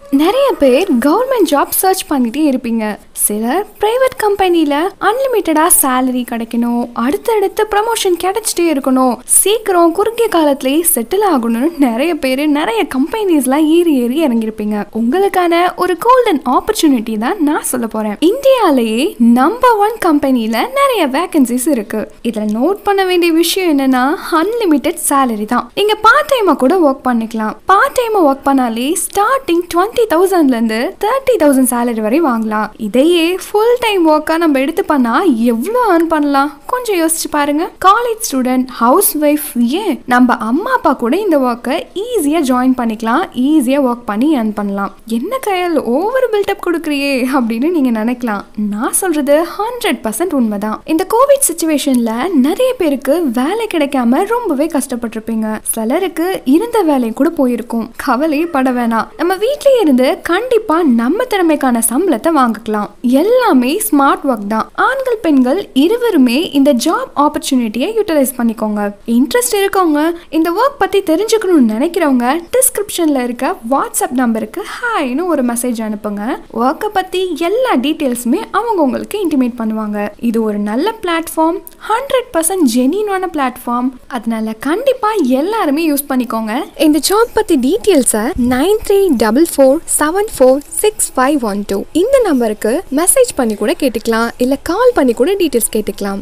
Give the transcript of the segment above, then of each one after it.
நிறைய பேர் government job search பண்ணிட்டே இருப்பீங்க சிலர் பிரைவேட் கம்பெனியில் அன்லிமிட்டடாக சேலரி கிடைக்கணும் அடுத்தடுத்து ப்ரமோஷன் கிடைச்சிட்டே இருக்கணும் சீக்கிரம் குறுகிய காலத்திலேயே செட்டில் ஆகணும்னு நிறைய பேர் நிறைய கம்பெனிஸ்லாம் ஏறி ஏறி இறங்கியிருப்பீங்க உங்களுக்கான ஒரு கோல்டன் ஆப்பர்ச்சுனிட்டி தான் நான் சொல்ல போகிறேன் இந்தியாவிலேயே நம்பர் ஒன் கம்பெனியில் நிறைய வேகன்சிஸ் இருக்கு இதில் நோட் பண்ண வேண்டிய விஷயம் என்னன்னா அன்லிமிட்டெட் சேலரி தான் நீங்கள் பார்ட் டைமாக கூட ஒர்க் பண்ணிக்கலாம் பார்ட் டைமாக ஒர்க் பண்ணாலே ஸ்டார்டிங் டுவெண்ட்டி தௌசண்ட்லேருந்து தேர்ட்டி தௌசண்ட் சேலரி வரை வாங்கலாம் இதையே ஃபுல் டைம் ஒர்க்காக நம்ம எடுத்து பண்ணால் எவ்வளோ earn பண்ணலாம் கொஞ்சம் யோசிச்சு பாருங்க காலேஜ் ஸ்டூடெண்ட் ஹவுஸ் ஒய்ஃப் ஏன் நம்ம அம்மா அப்பா கூட இந்த ஒர்க்கை ஈஸியாக ஜாயின் பண்ணிக்கலாம் ஈஸியாக ஒர்க் பண்ணி earn பண்ணலாம் என்ன கையல் ஓவர் பில்டப் கொடுக்குறியே அப்படின்னு நீங்கள் நினைக்கலாம் நான் சொல்றது ஹண்ட்ரட் பர்சன்ட் உண்மைதான் இந்த கோவிட் சுச்சுவேஷன்ல நிறைய பேருக்கு வேலை கிடைக்காம ரொம்பவே கஷ்டப்பட்டிருப்பீங்க சிலருக்கு இருந்த வேலை கூட போயிருக்கும் கவலையே பட வேணாம் நம்ம வீட்லயே இருந்து கண்டிப்பா நம்ம திறமைக்கான சம்பளத்தை வாங்கிக்கலாம் எல்லாமே ஸ்மார்ட் ஒர்க் தான் ஆண்கள் பெண்கள் இருவருமே இந்த ஜாப் ஆப்பர்ச்சுனிட்டியை யூட்டிலைஸ் பண்ணிக்கோங்க இன்ட்ரெஸ்ட் இருக்கவங்க இந்த ஒர்க் பத்தி தெரிஞ்சுக்கணும்னு நினைக்கிறவங்க டிஸ்கிரிப்ஷன்ல இருக்க வாட்ஸ்அப் நம்பருக்கு ஹாய்னு ஒரு மெசேஜ் அனுப்புங்க ஒர்க்கை பத்தி எல்லா டீட்டெயில்ஸுமே அவங்க உங்களுக்கு இன்டிமேட் பண்ணுவாங்க இது ஒரு நல்ல பிளாட்ஃபார்ம் ஹண்ட்ரட் பர்சன்ட் ஜெனியூனான பிளாட்ஃபார்ம் அதனால கண்டிப்பா எல்லாருமே யூஸ் பண்ணிக்கோங்க இந்த ஜாப் பத்தி டீட்டெயில்ஸை nine three double four seven four six five one two இந்த நம்பருக்கு மெசேஜ் பண்ணி கூட கேட்டுக்கலாம் இல்ல கால் பண்ணி கூட டீட்டெயில்ஸ் கேட்டுக்கலாம்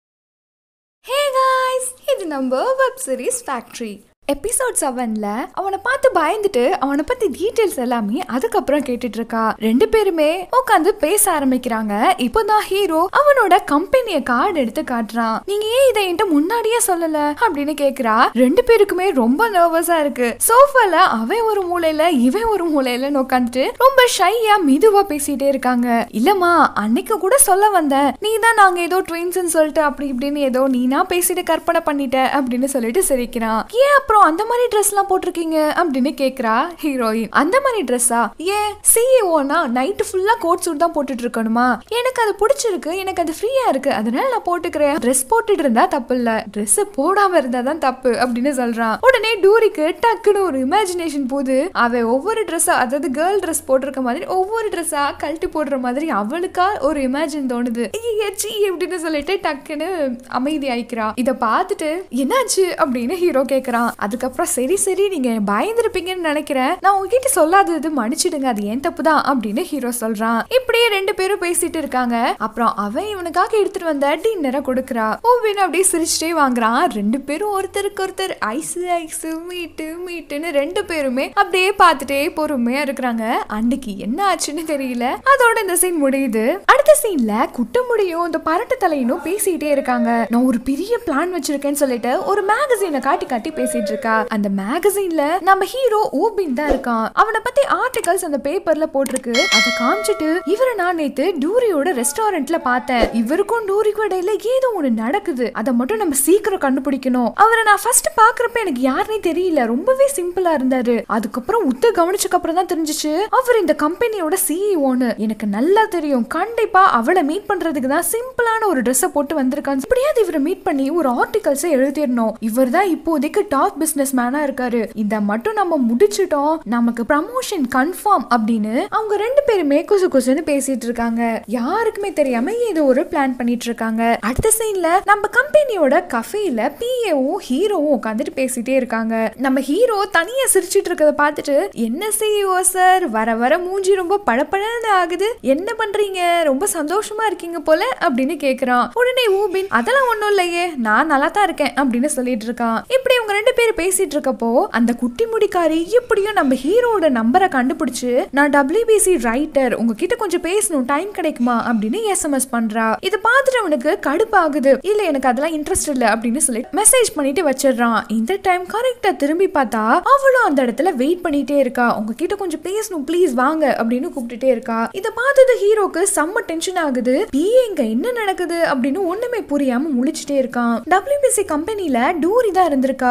ஹே காய்ஸ் இது நம்ம வெப் சீரிஸ் ஃபேக்ட்ரி எபிசோட் செவன்ல அவனை பார்த்து பயந்துட்டு அவனை பத்தி டீடைல்ஸ் எல்லாமே அதுக்கப்புறம் கேட்டுட்டு இருக்கா ரெண்டு பேருமே உட்காந்து பேச ஆரம்பிக்கிறாங்க இப்போதான் ஹீரோ அவனோட கம்பெனிய கார்டு எடுத்து காட்டுறான் நீங்க ஏன் இதை என்கிட்ட முன்னாடியே சொல்லல அப்படின்னு கேக்குறா ரெண்டு பேருக்குமே ரொம்ப நர்வஸா இருக்கு சோஃபால அவன் ஒரு மூலையில இவன் ஒரு மூலையில உட்காந்துட்டு ரொம்ப ஷையா மெதுவா பேசிட்டே இருக்காங்க இல்லம்மா அன்னைக்கு கூட சொல்ல வந்த நீ தான் நாங்க ஏதோ ட்வின்ஸ்னு சொல்லிட்டு அப்படி இப்படின்னு ஏதோ நீனா பேசிட்டு கற்பனை பண்ணிட்ட அப்படின்னு சொல்லிட்டு சிரிக்கிறான் ஏன் அப்புறம் அந்த மாதிரி ட்ரெஸ் எல்லாம் போட்டிருக்கீங்க அப்படின்னு கேக்குறா ஹீரோயின் அந்த மாதிரி ட்ரெஸ்ஸா ஏன் சிஇஓனா நைட்டு ஃபுல்லா கோட் சூட் தான் போட்டுட்டு இருக்கணுமா எனக்கு அது பிடிச்சிருக்கு எனக்கு அது ஃப்ரீயா இருக்கு அதனால நான் போட்டுக்கிறேன் ட்ரெஸ் போட்டுட்டு இருந்தா தப்பு இல்ல ட்ரெஸ் போடாம இருந்தா தான் தப்பு அப்படின்னு சொல்றான் உடனே டூரிக்கு டக்குன்னு ஒரு இமேஜினேஷன் போது அவ ஒவ்வொரு ட்ரெஸ்ஸா அதாவது கேர்ள் ட்ரெஸ் போட்டிருக்க மாதிரி ஒவ்வொரு ட்ரெஸ்ஸா கழட்டி போடுற மாதிரி அவளுக்கா ஒரு இமேஜின் தோணுது ஐயே, சீ அப்படின்னு சொல்லிட்டு டக்குன்னு அமைதி ஆயிக்கிறா இத பார்த்துட்டு என்னாச்சு அப்படின்னு ஹீரோ கேக்குறான் அதுக்கப்புறம் சரி சரி நீங்க பயந்துருப்பீங்கன்னு நினைக்கிறேன் நான் உங்ககிட்ட சொல்லாதது மன்னிச்சிடுங்க அது ஏன் தப்பு தான் அப்படின்னு ஹீரோ சொல்றான் இப்படியே ரெண்டு பேரும் பேசிட்டு இருக்காங்க அப்புறம் அவன் இவனுக்காக எடுத்துட்டு வந்த டின்னரை கொடுக்குறா ஓவின் அப்படியே சிரிச்சுட்டே வாங்குறான் ரெண்டு பேரும் ஒருத்தருக்கு ஒருத்தர் ஐஸ் ஐஸ் மீட்டு மீட்டுன்னு ரெண்டு பேருமே அப்படியே பார்த்துட்டே பொறுமையா இருக்கிறாங்க அன்னைக்கு என்ன ஆச்சுன்னு தெரியல அதோட இந்த சீன் முடியுது அடுத்த சீன்ல குட்டமுடியும் இந்த பரட்டு தலையனும் பேசிட்டே இருக்காங்க நான் ஒரு பெரிய பிளான் வச்சிருக்கேன்னு சொல்லிட்டு ஒரு மேகசீனை காட்டி காட்டி பேசிட்டு இருக்கா அந்த மேகசீன்ல நம்ம ஹீரோ ஓபின் தான் இருக்கான் அவனை பத்தி ஆர்டிகல்ஸ் அந்த பேப்பர்ல போட்டிருக்கு அதை காமிச்சிட்டு இவரை நான் நேத்து டூரியோட ரெஸ்டாரண்ட்ல பார்த்தேன் இவருக்கும் டூரிக்கும் இடையில ஏதோ ஒண்ணு நடக்குது அதை மட்டும் நம்ம சீக்கிரம் கண்டுபிடிக்கணும் அவரை நான் ஃபர்ஸ்ட் பாக்குறப்ப எனக்கு யாருனே தெரியல ரொம்பவே சிம்பிளா இருந்தாரு அதுக்கப்புறம் உத்து கவனிச்சக்கு அப்புறம் தான் தெரிஞ்சுச்சு அவர் இந்த கம்பெனியோட சிஇஓன்னு எனக்கு நல்லா தெரியும் கண்டிப்பா அவளை மீட் பண்றதுக்கு தான் சிம்பிளான ஒரு ட்ரெஸ்ஸை போட்டு வந்திருக்கான் எப்படியாவது இவரை மீட் பண்ணி ஒரு ஆர்டிகல்ஸை எழுதிடணும் இவர் தான் இப்போதைக்கு டாப் பிசினஸ் மேனா இருக்காரு இத மட்டும் நம்ம முடிச்சிட்டோம் நமக்கு ப்ரமோஷன் கன்ஃபார்ம் அப்படின்னு அவங்க ரெண்டு பேருமே குசு குசுன்னு பேசிட்டு இருக்காங்க யாருக்குமே தெரியாம ஏதோ ஒரு பிளான் பண்ணிட்டு இருக்காங்க அடுத்த சீன்ல நம்ம கம்பெனியோட கஃபேல பிஏவும் ஹீரோவும் உட்காந்துட்டு பேசிட்டே இருக்காங்க நம்ம ஹீரோ தனியா சிரிச்சிட்டு இருக்கத பார்த்துட்டு என்ன சிஇஓ சார் வர வர மூஞ்சி ரொம்ப பளபளன்னு ஆகுது என்ன பண்றீங்க ரொம்ப சந்தோஷமா இருக்கீங்க போல அப்படின்னு கேக்குறான் உடனே ஊபின் அதெல்லாம் ஒண்ணும் இல்லையே நான் நல்லா தான் இருக்கேன் அப்படின்னு சொல்லிட்டு இருக்கான் இப்படி இவங்க ரெண்டு பேரும் பேசிட்டு இருக்கப்போ அந்த குட்டி முடிக்காரி எப்படியும் நம்ம ஹீரோட நம்பரை கண்டுபிடிச்சு நான் டபிள்யூபிசி ரைட்டர் உங்ககிட்ட கொஞ்சம் பேசணும் டைம் கிடைக்குமா அப்படின்னு எஸ்எம்எஸ் பண்றா இதை பார்த்துட்டு அவனுக்கு கடுப்பாகுது இல்ல எனக்கு அதெல்லாம் இன்ட்ரெஸ்ட் இல்ல அப்படின்னு சொல்லி மெசேஜ் பண்ணிட்டு வச்சிடுறான் இந்த டைம் கரெக்டா திரும்பி பார்த்தா அவளும் அந்த இடத்துல வெயிட் பண்ணிட்டே இருக்கா உங்ககிட்ட கொஞ்சம் பேசணும் ப்ளீஸ் வாங்க அப்படின்னு கூப்பிட்டுட்டே இருக்கா இதை பார்த்தது ஹீரோக்கு செம்ம டென்ஷன் ஆகுது பிஏ இங்க என்ன நடக்குது அப்படின்னு ஒண்ணுமே புரியாம முழிச்சிட்டே இருக்கான் டபிள்யூபிசி கம்பெனில டூரி தான் இருந்திருக்கா எனக்கு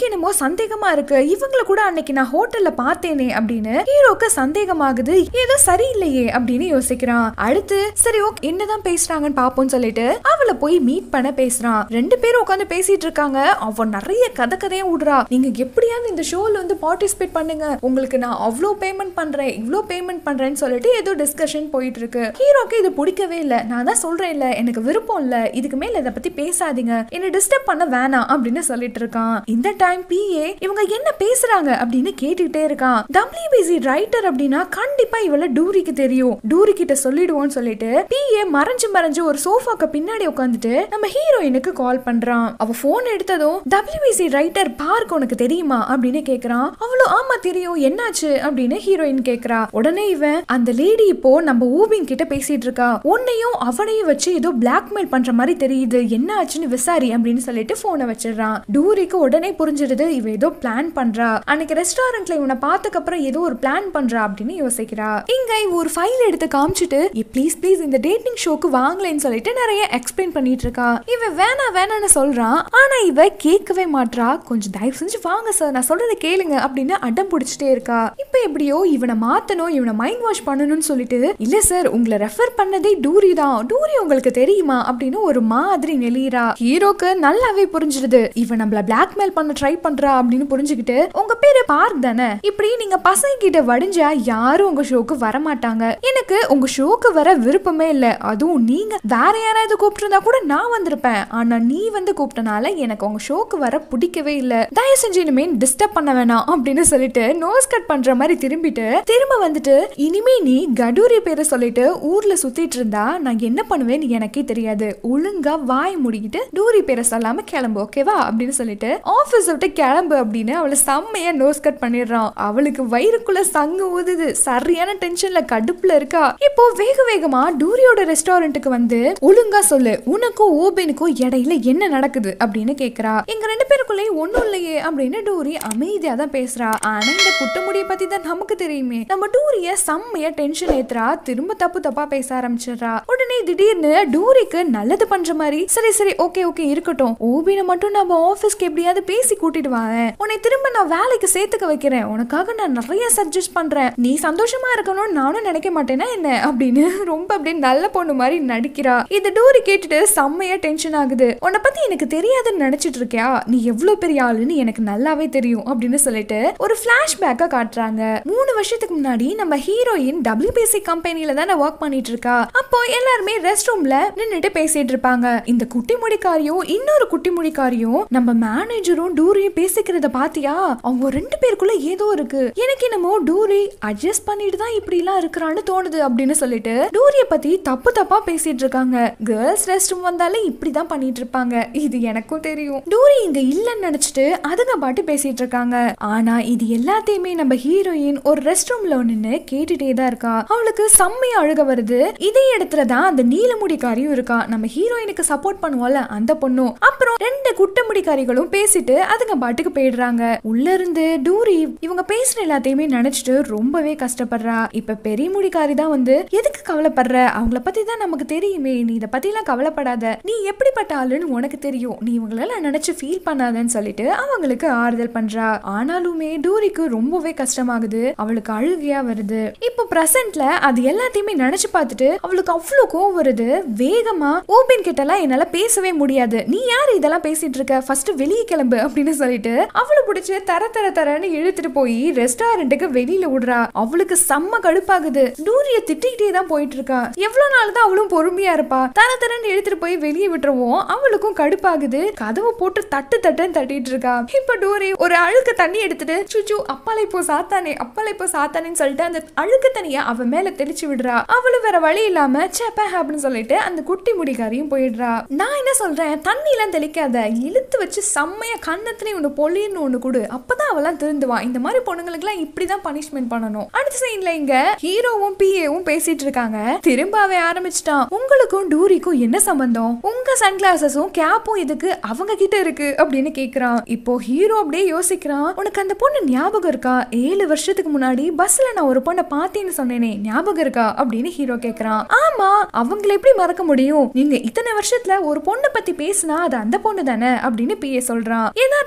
எனக்கு என்னமோ சந்தேகமா இருக்கு இவங்கள கூட அன்னைக்கு நான் ஹோட்டல்ல பார்த்தேனே அப்படின்னு ஹீரோக்கு சந்தேகமாகுது ஏதோ சரியில்லையே அப்படின்னு யோசிக்கிறான் அடுத்து சரி ஓகே என்னதான் பேசுறாங்கன்னு பாப்போம்னு சொல்லிட்டு அவளை போய் மீட் பண்ண பேசுறான் ரெண்டு பேரும் உட்காந்து பேசிட்டு இருக்காங்க அவ நிறைய கதை கதையா விடுறா நீங்க எப்படியாவது இந்த ஷோல வந்து பார்ட்டிசிபேட் பண்ணுங்க உங்களுக்கு நான் அவ்வளோ பேமெண்ட் பண்றேன் இவ்வளோ பேமெண்ட் பண்றேன்னு சொல்லிட்டு ஏதோ டிஸ்கஷன் போயிட்டு இருக்கு ஹீரோக்கு இது பிடிக்கவே இல்லை நான் தான் சொல்றேன் இல்ல எனக்கு விருப்பம் இல்ல இதுக்கு மேல இதை பத்தி பேசாதீங்க என்ன டிஸ்டர்ப் பண்ண வேணாம் அப்படின்னு சொல்லிட்டு இருக்கான் இந்த டைம் பிஏ இவங்க என்ன பேசுறாங்க அப்படின்னு கேட்டுக்கிட்டே இருக்கான் டபிள்யூபிசி ரைட்டர் அப்படின்னா கண்டிப்பா இவள டூரிக்கு தெரியும் டூரி கிட்ட சொல்லிடுவோம்னு சொல்லிட்டு பிஏ மறைஞ்சு மறைஞ்சு ஒரு சோஃபாக்கு பின்னாடி உட்காந்துட்டு நம்ம ஹீரோயினுக்கு கால் பண்றான் அவ போன் எடுத்ததும் டபிள்யூபிசி ரைட்டர் பார்க் உனக்கு தெரியுமா அப்படின்னு கேக்குறான் அவளும் ஆமா தெரியும் என்னாச்சு அப்படின்னு ஹீரோயின் கேக்குறா உடனே இவன் அந்த லேடி இப்போ நம்ம ஊபின் கிட்ட பேசிட்டு இருக்கா உன்னையும் அவனையும் வச்சு ஏதோ பிளாக்மெயில் பண்ற மாதிரி தெரியுது என்ன ஆச்சுன்னு விசாரி அப்படின்னு சொல்லிட்டு போனை வச்சிடுறான் டூரிக்கு உடனே புரிஞ்சிடுது இவ ஏதோ பிளான் பண்றா அன்னைக்கு ரெஸ்டாரண்ட்ல இவனை பார்த்ததுக்கு அப்புறம் ஏதோ ஒரு பிளான் பண்றா அப்படின்னு யோசிக்கிறா இங்க இவ ஒரு ஃபைல் எடுத்து காமிச்சிட்டு ப்ளீஸ் ப்ளீஸ் இந்த டேட்டிங் ஷோக்கு வாங்கலைன்னு சொல்லிட்டு நிறைய எக்ஸ்பிளைன் பண்ணிட்டு இருக்கா இவ வேணா வேணான்னு சொல்றான் ஆனா இவ கேட்கவே மாட்றா கொஞ்சம் தயவு செஞ்சு வாங்க சார் நான் சொல்றதை கேளுங்க அப்படின்னு அடம் பிடிச்சிட்டே இருக்கா இப்ப எப்படியோ இவனை மாத்தணும் இவனை மைண்ட் வாஷ் பண்ணணும்னு சொல்லிட்டு இல்ல சார் உங்களை ரெஃபர் பண்ணதே டூரி தான் டூரி உங்களுக்கு தெரியுமா அப்படின்னு ஒரு மாதிரி நெளியறா ஹீரோக்கு நல்லாவே புரிஞ்சிடுது இவன் நம்மள பிளாக்மெயில் பண்ண ட்ரை பண்றா அப்படின்னு புரிஞ்சுக்கிட்டு உங்க பேரு பார்க் தானே இப்படி நீங்க பசங்க கிட்ட வடிஞ்சா யாரும் உங்க ஷோக்கு வர மாட்டாங்க எனக்கு உங்க ஷோக்கு வர விருப்பமே இல்ல அதுவும் நீங்க வேற யாராவது கூப்பிட்டிருந்தா கூட நான் வந்திருப்பேன் ஆனா நீ வந்து கூப்பிட்டனால எனக்கு உங்க ஷோக்கு வர பிடிக்கவே இல்ல தயவு செஞ்சு இனிமே டிஸ்டர்ப் பண்ண வேணாம் அப்படின்னு சொல்லிட்டு நோஸ் கட் பண்ற மாதிரி திரும்பிட்டு திரும்ப வந்துட்டு இனிமே நீ கடூரி பேரை சொல்லிட்டு ஊர்ல சுத்திட்டு இருந்தா நான் என்ன பண்ணுவேன்னு எனக்கே தெரியாது ஒழுங்கா வாய் முடிக்கிட்டு டூரி பேரை சொல்லாம கிளம்பு ஓகேவா அப்படின்னு சொல்லிட்டு ஆபீஸ் விட்டு கிளம்பு அப்படின்னு அவளை செம்மையா நோஸ் கட் பண்ணிடுறான் அவளுக்கு வயிறுக்குள்ள சங்கு ஊதுது சரியான டென்ஷன்ல கடுப்புல இருக்கா இப்போ வேக வேகமா டூரியோட ரெஸ்டாரண்ட்டுக்கு வந்து ஒழுங்கா சொல்லு உனக்கும் ஓபனுக்கும் இடையில என்ன நடக்குது அப்படின்னு கேக்குறா எங்க ரெண்டு பேருக்குள்ளேயும் ஒண்ணும் இல்லையே அப்படின்னு டூரி அமைதியா தான் பேசுறா ஆனா இந்த குட்டமுடிய பத்தி தான் நமக்கு தெரியுமே நம்ம டூரிய செம்மையா டென்ஷன் ஏத்துறா திரும்ப தப்பு தப்பா பேச ஆரம்பிச்சிடுறா உடனே திடீர்னு டூரிக்கு நல்லது பண்ற மாதிரி சரி சரி ஓகே ஓகே இருக்கட்டும் ஓபினை மட்டும் நம்ம ஆபீஸ்க்கு எப்படியாவது பேசி கூட்டிட்டு வாங்க உன்னை திரும்ப நான் வேலைக்கு சேர்த்துக்க வைக்கிறேன் உனக்காக நான் நிறைய சஜஸ்ட் பண்றேன் நீ சந்தோஷமா இருக்கணும்னு நானும் நினைக்க மாட்டேனா என்ன அப்படின்னு ரொம்ப அப்படியே நல்ல பொண்ணு மாதிரி நடிக்கிறா இது டூரி கேட்டுட்டு செம்மையா டென்ஷன் ஆகுது உன்னை பத்தி எனக்கு தெரியாதுன்னு நினைச்சிட்டு இருக்கியா நீ எவ்வளவு பெரிய ஆளுன்னு எனக்கு நல்லாவே தெரியும் அப்படின்னு சொல்லிட்டு ஒரு பிளாஷ்பேக்கா காட்டுறாங்க மூணு வருஷத்துக்கு முன்னாடி நம்ம ஹீரோயின் டபிள்யூபிசி கம்பெனில தானே ஒர்க் பண்ணிட்டு இருக்கா அப்போ எல்லாருமே ரெஸ்ட் ரூம்ல நின்னுட்டு பேசிட்டு இருப்பாங்க இந்த குட்டி முடிக்காரியும் இன்னொரு குட்டி முடிக்காரியும் நம்ம மேனேஜரும் டூரியும் பேசிக்கிறத பாத்தியா அவங்க ரெண்டு பேருக்குள்ள ஏதோ இருக்கு எனக்கு என்னமோ டூரி அட்ஜஸ்ட் பண்ணிட்டு தான் இப்படி எல்லாம் இருக்கிறான்னு தோணுது அப்படின்னு சொல்லிட்டு டூரிய பத்தி தப்பு தப்பா பேசிட்டு இருக்காங்க கேர்ள்ஸ் ரெஸ்ட் ரூம் வந்தாலே இப்படிதான் பண்ணிட்டு இருப்பாங்க இது எனக்கும் தெரியும் டூரி இங்க இல்லைன்னு நினைச்சிட்டு அதுங்க பாட்டு பேசிட்டு இருக்காங்க ஆனா இது எல்லாத்தையுமே நம்ம ஹீரோயின் ஒரு ரெஸ்ட் ரூம்ல நின்னு கேட்டுட்டே தான் இருக்கா அவளுக்கு செம்மையா அழுக வருது இதே இடத்துல தான் அந்த நீலமுடிக்காரியும் இருக்கா நம்ம ஹீரோயினுக்கு சப்போர்ட் பண்ணுவோம்ல அந்த பொண்ணும் அப்புறம் ரெண்டு குட்டமுடிக்காரிகளும் பேசிட்டு அதுங்க பாட்டுக்கு போயிடுறாங்க உள்ள இருந்து டூரி இவங்க பேசுற எல்லாத்தையுமே நினைச்சிட்டு ரொம்பவே கஷ்டப்படுறா இப்ப பெரிய முடிக்காரி தான் வந்து எதுக்கு கவலைப்படுற அவங்கள பத்தி தான் நமக்கு தெரியுமே நீ இத பத்தி எல்லாம் கவலைப்படாத நீ எப்படிப்பட்ட ஆளுன்னு உனக்கு தெரியும் நீ இவங்களெல்லாம் நினைச்சு ஃபீல் பண்ணாதன்னு சொல்லிட்டு அவங்களுக்கு ஆறுதல் பண்றா ஆனாலுமே டூரிக்கு ரொம்பவே கஷ்டமாகுது அவளுக்கு அழுகையா வருது இப்போ பிரசன்ட்ல அது எல்லாத்தையுமே நினைச்சு பார்த்துட்டு அவளுக்கு அவ்வளவு கோவம் வருது வேகமா ஓபின் கிட்ட எல்லாம் என்னால பேசவே முடியாது நீ யாரு இதெல்லாம் பேசிட்டு இருக்க ஃபர்ஸ்ட் வெளியே கிளம்பு அப்படின்னு சொல்லிட்டு அவளை பிடிச்சு தர தர தரன்னு இழுத்துட்டு போய் ரெஸ்டாரண்ட்டுக்கு வெளியில விடுறா அவளுக்கு செம்ம கடுப்பாகுது டூரிய திட்டிக்கிட்டே தான் போயிட்டு இருக்கா எவ்வளவு நாள் தான் அவளும் பொறுமையா இருப்பா தர தரன்னு இழுத்துட்டு போய் வெளியே விட்டுருவோம் அவளுக்கும் கடுப்பாகுது கதவை போட்டு தட்டு தட்டுன்னு தட்டிட்டு இருக்கா இப்ப டோரி ஒரு அழுக்கு தண்ணி எடுத்துட்டு சுச்சு அப்பாலை போ சாத்தானே அப்பாலை போ சாத்தானேன்னு சொல்லிட்டு அந்த அழுக்கு தண்ணிய அவ மேல தெளிச்சு விடுறா அவளும் வேற வழி இல்லாம சேப்ப அப்படின்னு சொல்லிட்டு அந்த குட்டி முடிக்காரியும் போயிடுறா நான் என்ன சொல்றேன் தண்ணி எல்லாம் தெளிக்காத இழுத்து வச்சு செம்மையா கண்ணத்துலயும் ஒண்ணு பொழின்னு ஒண்ணு கொடு அப்பதான் அவெல்லாம் திருந்துவா இந்த மாதிரி பொண்ணுங்களுக்கு எல்லாம் இப்படிதான் பனிஷ்மெண்ட் பண்ணணும் அடுத்த சைன்ல இங்க ஹீரோவும் பிஏவும் பேசிட்டு இருக்காங்க திரும்ப அவன் ஆரம்பிச்சிட்டான் உங்களுக்கும் டூரிக்கும் என்ன சம்பந்தம் உங்க சன்கிளாசஸும் கேப்பும் இதுக்கு அவங்க கிட்ட இருக்கு அப்படின்னு கேக்குறான் இப்போ ஹீரோ அப்படியே யோசிக்கிறான் உனக்கு அந்த பொண்ணு ஞாபகம் இருக்கா ஏழு வருஷத்துக்கு முன்னாடி பஸ்ல நான் ஒரு பொண்ணை பார்த்தேன்னு சொன்னேனே ஞாபகம் இருக்கா அப்படின்னு ஹீரோ கேக்குறான் ஆமா அவங்கள எப்படி மறக்க முடியும் நீங்க இத்தனை வருஷத்துல ஒரு பொண்ணை பத்தி பேசினா அது அந்த பொண்ணு தானே அப்படின்னு பிஏ சொல்றான் யதார்த்தமா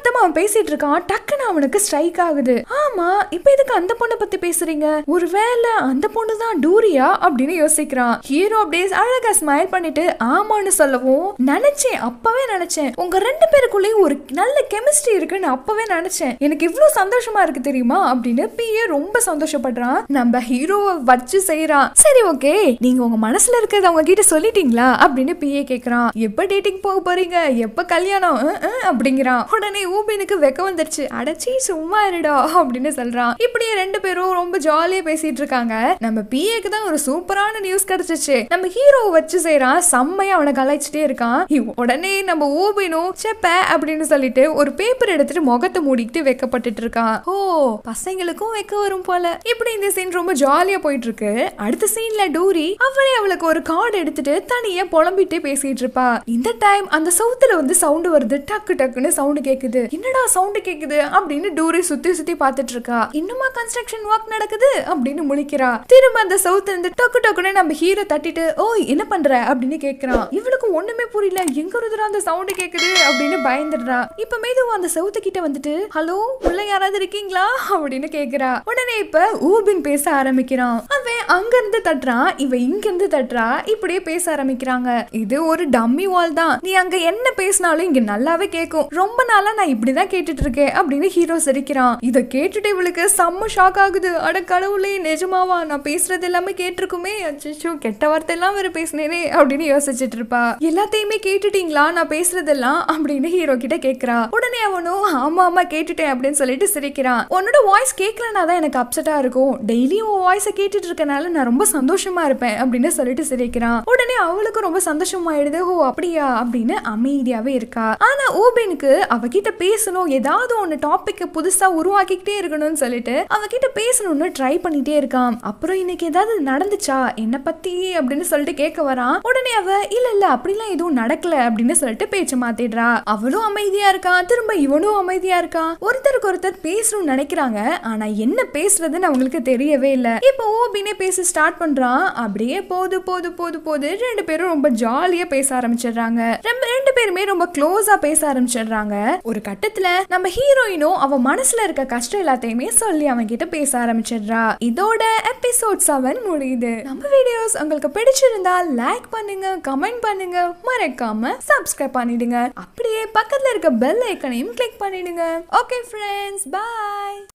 சத்தமா அவன் பேசிட்டு இருக்கான் டக்குன்னு அவனுக்கு ஸ்ட்ரைக் ஆகுது ஆமா இப்ப எதுக்கு அந்த பொண்ணை பத்தி பேசுறீங்க ஒருவேளை அந்த பொண்ணு தான் டூரியா அப்படின்னு யோசிக்கிறான் ஹீரோ அப்படியே அழகா ஸ்மைல் பண்ணிட்டு ஆமான்னு சொல்லவும் நினைச்சேன் அப்பவே நினைச்சேன் உங்க ரெண்டு பேருக்குள்ளேயும் ஒரு நல்ல கெமிஸ்ட்ரி இருக்குன்னு அப்பவே நினைச்சேன் எனக்கு இவ்வளவு சந்தோஷமா இருக்கு தெரியுமா அப்படின்னு பிஏ ரொம்ப சந்தோஷப்படுறான் நம்ம ஹீரோவை வச்சு செய்யறான் சரி ஓகே நீங்க உங்க மனசுல இருக்கிறத அவங்க கிட்ட சொல்லிட்டீங்களா அப்படின்னு பிஏ கேக்குறான் எப்ப டேட்டிங் போக போறீங்க எப்ப கல்யாணம் அஹ், அஹ், அப்படிங்கிறான் உடனே ஊபினுக்கு வெக்க வந்துருச்சு அடச்சி சும்மா இருடா அப்படின்னு சொல்றான் இப்படியே ரெண்டு பேரும் ரொம்ப ஜாலியா பேசிட்டு இருக்காங்க நம்ம பிஏக்கு தான் ஒரு சூப்பரான நியூஸ் கிடைச்சிச்சு நம்ம ஹீரோவை வச்சு செய்யறான் செம்மையா அவனை கலாய்ச்சிட்டே இருக்கான் இவ் உடனே நம்ம ஊபினும் செப்ப அப்படின்னு சொல்லிட்டு ஒரு பேப்பர் எடுத்துட்டு முகத்தை மூடிக்கிட்டு வெக்கப்பட்டுட்டு இருக்கான் ஓ பசங்களுக்கும் வெக்க வரும் போல இப்படி இந்த சீன் ரொம்ப ஜாலியா போயிட்டு இருக்கு அடுத்த சீன்ல டூரி அவளே அவளுக்கு ஒரு கார்டு எடுத்துட்டு தனியா புலம்பிட்டே பேசிட்டு இருப்பா இந்த டைம் அந்த சவுத்துல வந்து சவுண்ட் வருது டக்கு டக்குன்னு சவுண்ட் கேக்குது என்னடா சவுண்ட் கேக்குது அப்படின்னு டூரி சுத்தி சுத்தி பார்த்துட்டு இருக்கா இன்னுமா கன்ஸ்ட்ரக்ஷன் ஒர்க் நடக்குது அப்படின்னு முழிக்கிறா திரும்ப அந்த சவுத்துல இருந்து டக்கு டக்குன்னு நம்ம ஹீரோ தட்டிட்டு ஓய் என்ன பண்ற அப்படின்னு கேக்குறான் இவளுக்கு ஒண்ணுமே புரியல எங்க இருந்துடா அந்த சவுண்ட் கேக்குது அப்படின்னு பயந்துடுறா இப்ப மெதுவா அந்த சவுத்து கிட்ட வந்துட்டு ஹலோ உள்ள யாராவது இருக்கீங்களா அப்படின்னு கேக்குறா உடனே இப்ப ஊபின் பேச ஆரம்பிக்கிறான் அவன் அங்க இருந்து தட்டுறான் இவ இங்க இருந்து தட்டுறா இப்படியே பேச ஆரம்பிக்கிறாங்க இது ஒரு டம்மி வால் தான் நீ அங்க என்ன பேசினாலும் இங்க நல்லாவே கேட்கும் ரொம்ப நாளா நான் இப்படிதான் கேட்டுட்டு இருக்கேன் அப்படின்னு ஹீரோ சிரிக்கிறான் இத கேட்டுட்டு இவளுக்கு செம்ம ஷாக் ஆகுது அட கடவுளே நிஜமாவா நான் பேசுறது எல்லாமே கேட்டிருக்குமே அச்சோ கெட்ட வார்த்தை எல்லாம் வேற பேசினேனே அப்படின்னு யோசிச்சுட்டு இருப்பா எல்லாத்தையுமே கேட்டுட்டீங்களா நான் பேசுறதெல்லாம் அப்படின்னு ஹீரோ கிட்ட கேக்குறா உடனே அவனும் ஆமா ஆமா கேட்டுட்டேன் அப்படின்னு சொல்லிட்டு சிரிக்கிறான் உன்னோட வாய்ஸ் கேட்கலனா தான் எனக்கு அப்செட்டா இருக்கும் டெய்லியும் உன் வாய்ஸை கேட்டுட்டு இருக்கனால நான் ரொம்ப சந்தோஷமா இருப்பேன் அப்படின்னு சொல்லிட்டு சிரிக்கிறான் உடனே அவளுக்கு ரொம்ப சந்தோஷமாயிடுது ஓ அப்படியா அப்படின்னு அமைதியாவே இருக்கா ஆனா ஓபனுக்கு அவகிட்ட பேசணும் ஏதாவது ஒன்னு டாபிக் புதுசா உருவாக்கிக்கிட்டே இருக்கணும்னு சொல்லிட்டு அவகிட்ட பேசணும்னு ட்ரை பண்ணிட்டே இருக்கான் அப்புறம் இன்னைக்கு ஏதாவது நடந்துச்சா என்ன பத்தி அப்படின்னு சொல்லிட்டு கேட்க வரான் உடனே அவ இல்ல இல்ல அப்படிலாம் எதுவும் நடக்கல அப்படின்னு சொல்லிட்டு பேச்ச மாத்திடுறா அவளும் அமைதியா இருக்கான் திரும்ப இவனும் அமைதியா இருக்கான் ஒருத்தருக்கு ஒருத்தர் பேசணும்னு நினைக்கிறாங்க ஆனா என்ன பேசுறதுன்னு அவங்களுக்கு தெரியவே இல்ல இப்போ ஓபினே பேச ஸ்டார்ட் பண்றான் அப்படியே போது போது போது போது ரெண்டு பேரும் ரொம்ப ஜாலியா பேச ஆரம்பிச்சிடுறாங்க ரொம்ப ரெண்டு பேருமே ரொம்ப க்ளோஸா பேச ஆரம்பிச்சிடுறாங்க ஒரு கட்டத்துல நம்ம ஹீரோயினும் அவ மனசுல இருக்க கஷ்டம் எல்லாத்தையுமே சொல்லி அவன் கிட்ட பேச ஆரம்பிச்சிடுறா இதோட எபிசோட் செவன் முடியுது நம்ம வீடியோஸ் உங்களுக்கு பிடிச்சிருந்தா லைக் பண்ணுங்க கமெண்ட் பண்ணுங்க மறக்காம சப்ஸ்கிரைப் பண்ணிடுங்க அப்படியே பக்கத்துல இருக்க பெல் ஐக்கனையும் கிளிக் பண்ணிடுங்க ஓகே ஃப்ரெண்ட்ஸ் பை